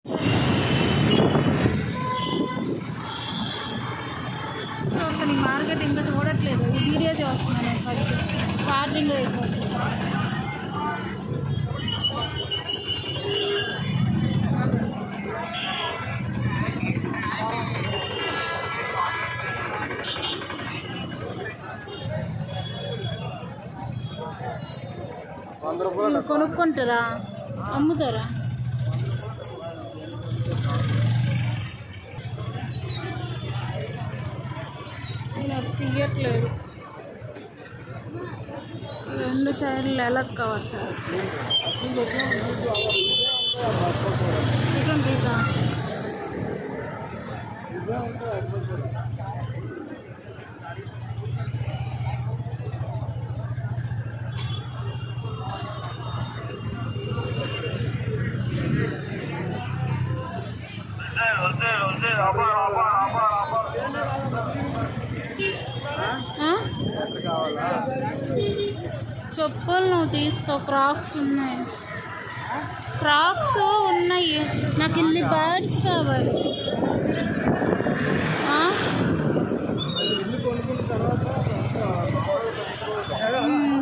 అసలు ఈ మార్కెట్ ఇంకా చూడట్లేదు ఈ వీడియో చూస్తున్నాను ఫస్ట్ ఛార్జింగ్ అయిపోతుంది ఇవి కొనుక్కుంటారా అమ్ముతారా నాకు తీయట్లేదు రెండు సైడ్లు ఎలా కవర్ చేస్తాయి ఇటువంటి ఇదా? ఆ? చెప్పులు నువ్వు తీసుకో క్రాక్స్ ఉన్నాయి క్రాక్స్ ఉన్నాయి నాకు ఇన్ని బర్డ్స్ కావాలి ఆ? మ్మ్.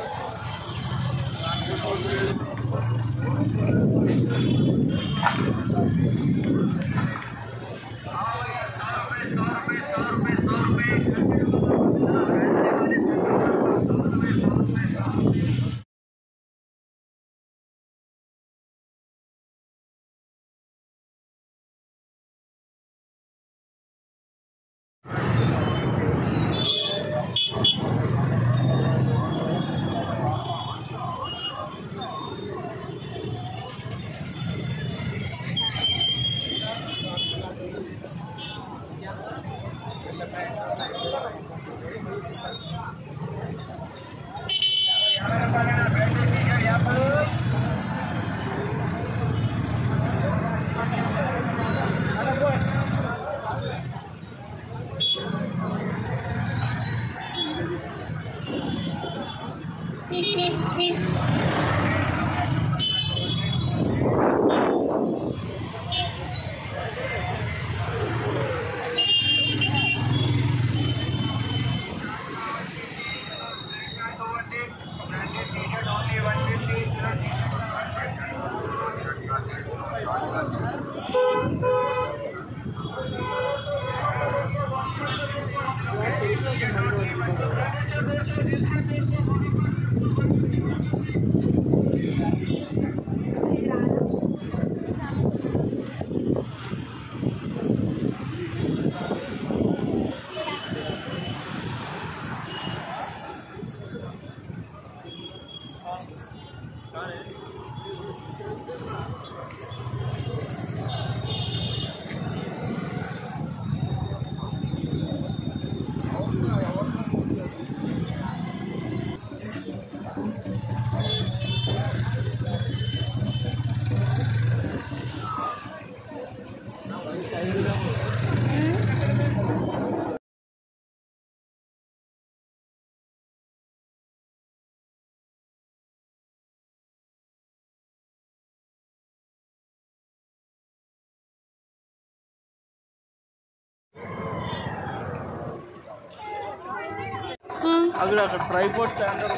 ఆ, అక్కడ అక్కడ ట్రైపోర్ట్ స్టాండర్డ్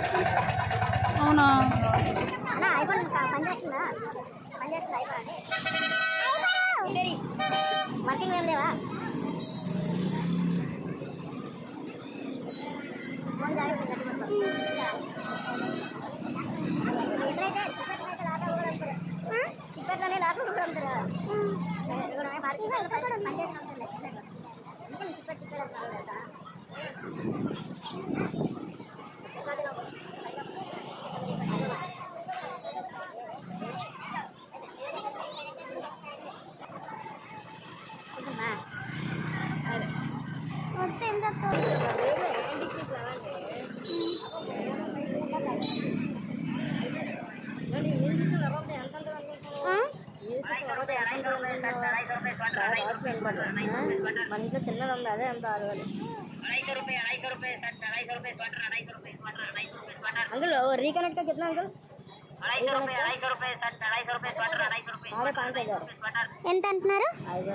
అవునా అన్న ఐఫోన్ పనిచేస్తుందా పనిచేస్తుందా ఐఫోన్ వర్కింగ్ ఏం లేవా ఫోన్ జాగ్రత్త కట్టుకోండి. ఎప్పుడైతే చిప్పట్లయితే లాభం కూడా వస్తుంది. చిప్పట్లోనే లాభం కూడా ఉంటుంది కదా. ఇది కూడా పార్టీ పనిచేసిన అవసరం లేదు. అందుకే నీకు చిప్పట్ చిప్పట్ అని కావాలి కదా. ఉంటుందా? వస్తే ఎంత మన ఇంట్లో చిన్నది ఉంది అదే ఎంత ఆరు వేలు అంకుల్ రీకనెక్ట్ కిतना అంకుల్ ఎంత అంటున్నారు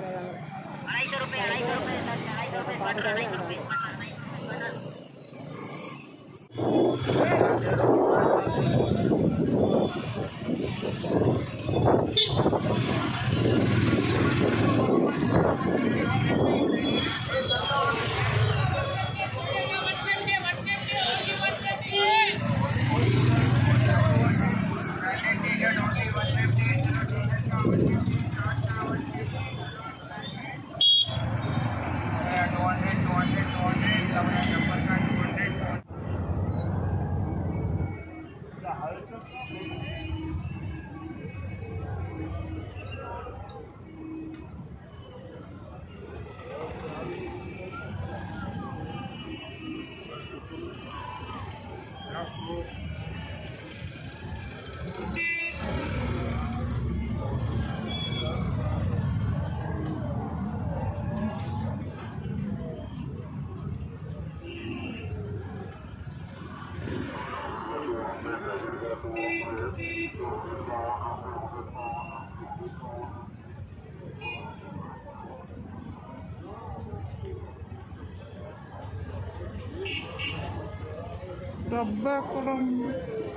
డబ్బా ఎక్కడ ఉంది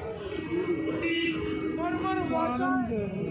స్నానం చేయాలి.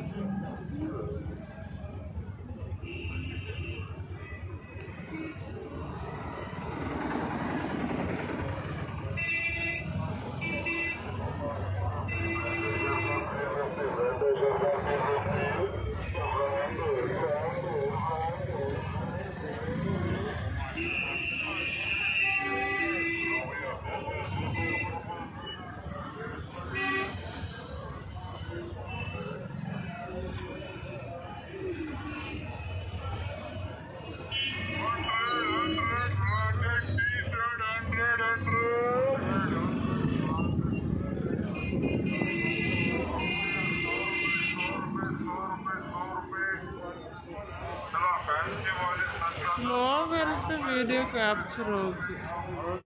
లో వెళ్తే వీడియో క్యాప్చర్ అవుతుంది